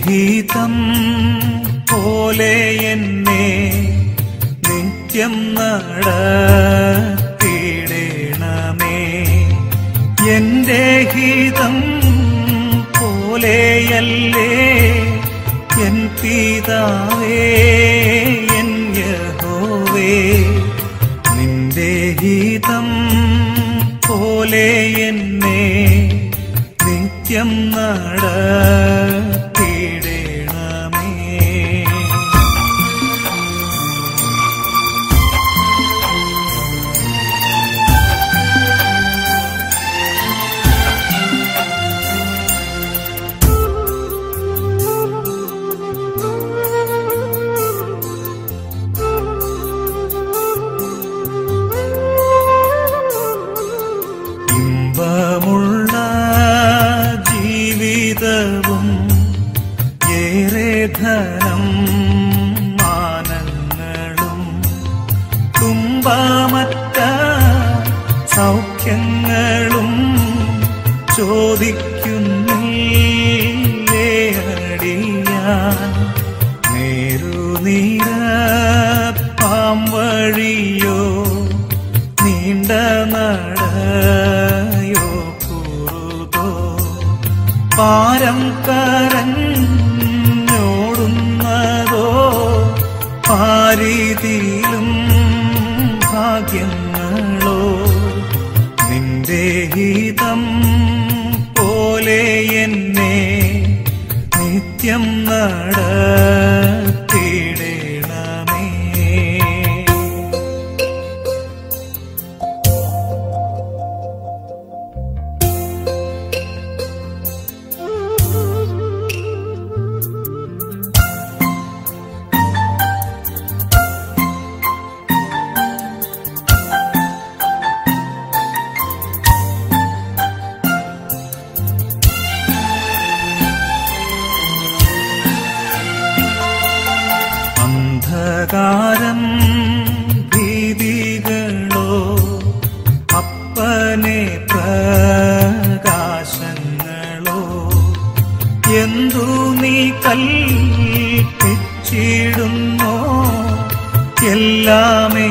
ഹിതം പോലെ എന്നെ നിത്യം നടത്തിയിടണമേ എന്റെ ഹിതം പോലെയല്ലേ എൻ പിതാവേ എൻ യഹോവേ നിന്റെ ഹിതം പോലെ എന്നെ നിത്യം നടത്തിയിടണമേ ഇമ്പമുള്ള ജീവിതവും ഏറെ ധനം മാനങ്ങളും തുമ്പമറ്റ സൗഖ്യങ്ങളും ചോദിക്കുന്നില്ലേ അടിയാൻ നേരുനീര പാമ്പഴിയോ നീണ്ട നടയോ കുറുതോ പാരം കരഞ്ഞോടുന്നതോ പാരിതിയിലും ഭാഗ്യങ്ങളോ നിന്റെ ഹിതം പോലെ എന്നെ നിത്യം നടത്തിയിടണമേ അന്ധകാരം ഭീതികളോ അപ്പനെ പ്രകാശങ്ങളോ എന്തു നീ കൽപ്പിച്ചിടുന്നോ എല്ലാമേ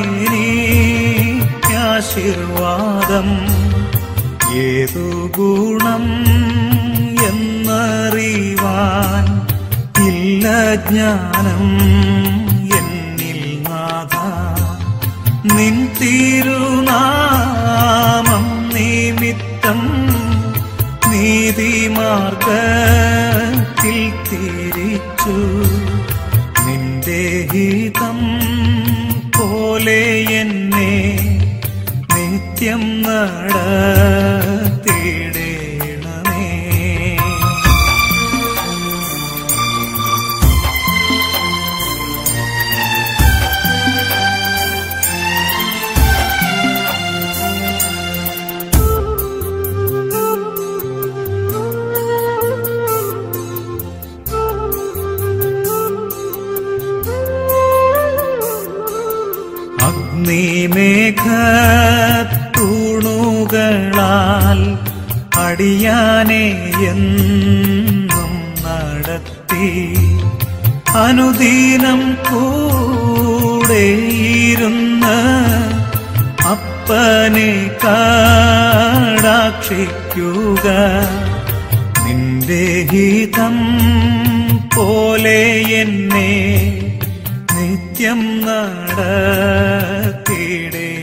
ആശീർവാദം ഏതു ഗുണം എന്നറിവാൻ ഇല്ല ജ്ഞാനം എന്നിൽ നാഥ നിൻ തിരുനാമം നിമിത്തം നീതിമാർഗത്തിൽ തിരിച്ചു നിന്റെ ഹിതം പോലെ എന്നെ നിത്യം നടത്തിയിടണമേ അഗ്നിമേഘ തൂണുകളാൽ അടിയാനെ എന്നും നടത്തി അനുദീനം കൂടെയിരുന്ന് അപ്പനെ കാടാക്ഷിക്കുക നിന്റെ ഹിതം പോലെ എന്നെ നിത്യം നടത്തിയിടേ